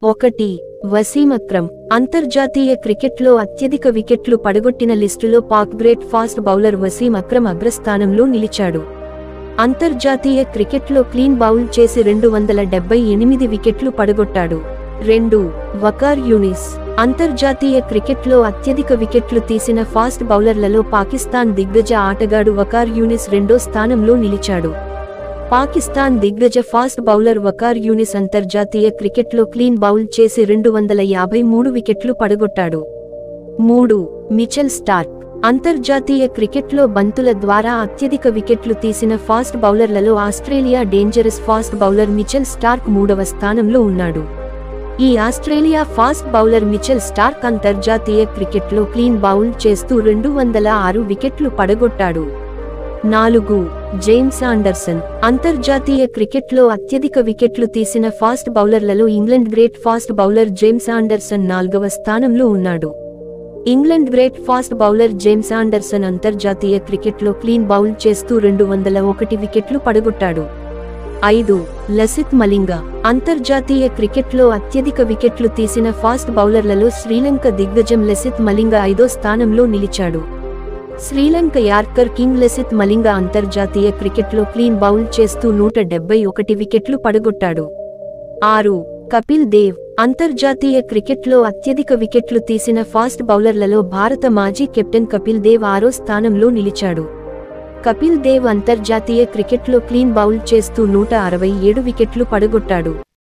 ఒకటి వసీం అక్రమ్ అంతర్జాతీయ క్రికెట్లో అత్యధిక వికెట్లు పడగొట్టిన లిస్టులో Pak great fast bowler Wasim Akram అగ్రస్థానంలో నిలిచాడు అంతర్జాతీయ క్రికెట్లో క్లీన్ బౌల్ చేసి రెండు వందల డెబ్బై ఎనిమిది వికెట్లు పడగొట్టాడు రెండు వకార్ యూనిస్ అంతర్జాతీయ క్రికెట్లో అత్యధిక వికెట్లు తీసిన ఫాస్ట్ బౌలర్లలో పాకిస్తాన్ దిగ్గజ ఆటగాడు వకార్ యూనిస్ రెండో స్థానంలో నిలిచాడు పాకిస్తాన్ దిగ్గజ ఫాస్ట్ బౌలర్ వకార్ యూనిస్ అంతర్జాతీయ క్రికెట్లో క్లీన్ బౌల్ చేసి రెండు వందల యాభై మూడు వికెట్లు పడగొట్టాడు మూడు మిచెల్ స్టార్క్ అంతర్జాతీయ క్రికెట్లో బంతుల ద్వారా అత్యధిక వికెట్లు తీసిన ఫాస్ట్ బౌలర్లలో Australia dangerous fast bowler Mitchell Starc మూడవ స్థానంలో ఉన్నాడు ఈ Australia fast bowler Mitchell Starc అంతర్జాతీయ క్రికెట్లో క్లీన్ బౌల్ చేస్తూ రెండు వందల ఆరు వికెట్లు పడగొట్టాడు నాలుగు జేమ్స్ ఆండర్సన్ అంతర్జాతీయ క్రికెట్లో అత్యధిక వికెట్లు తీసిన ఫాస్ట్ బౌలర్లలో England great fast bowler James Anderson నాల్గవ స్థానంలో ఉన్నాడు England great fast bowler James Anderson అంతర్జాతీయ క్రికెట్లో క్లీన్ బౌల్ చేస్తూ రెండు వందల ఒకటి వికెట్లు పడగొట్టాడు ఐదు లసిత్ మలింగ అంతర్జాతీయ క్రికెట్లో అత్యధిక వికెట్లు తీసిన ఫాస్ట్ బౌలర్లలో శ్రీలంక దిగ్గజం లసిత్ మలింగ ఐదో స్థానంలో నిలిచాడు శ్రీలంక యార్కర్ కింగ్ లసిత్ మలింగ అంతర్జాతీయ క్రికెట్లో క్లీన్ బౌల్ చేస్తూ నూట డెబ్బై ఒకటి వికెట్లు పడగొట్టాడు ఆరు కపిల్ దేవ్ అంతర్జాతీయ క్రికెట్లో అత్యధిక వికెట్లు తీసిన ఫాస్ట్ బౌలర్లలో భారత మాజీ కెప్టెన్ కపిల్ దేవ్ ఆరో స్థానంలో నిలిచాడు కపిల్ దేవ్ అంతర్జాతీయ క్రికెట్లో క్లీన్ బౌల్ చేస్తూ నూట అరవై ఏడు వికెట్లు పడగొట్టాడు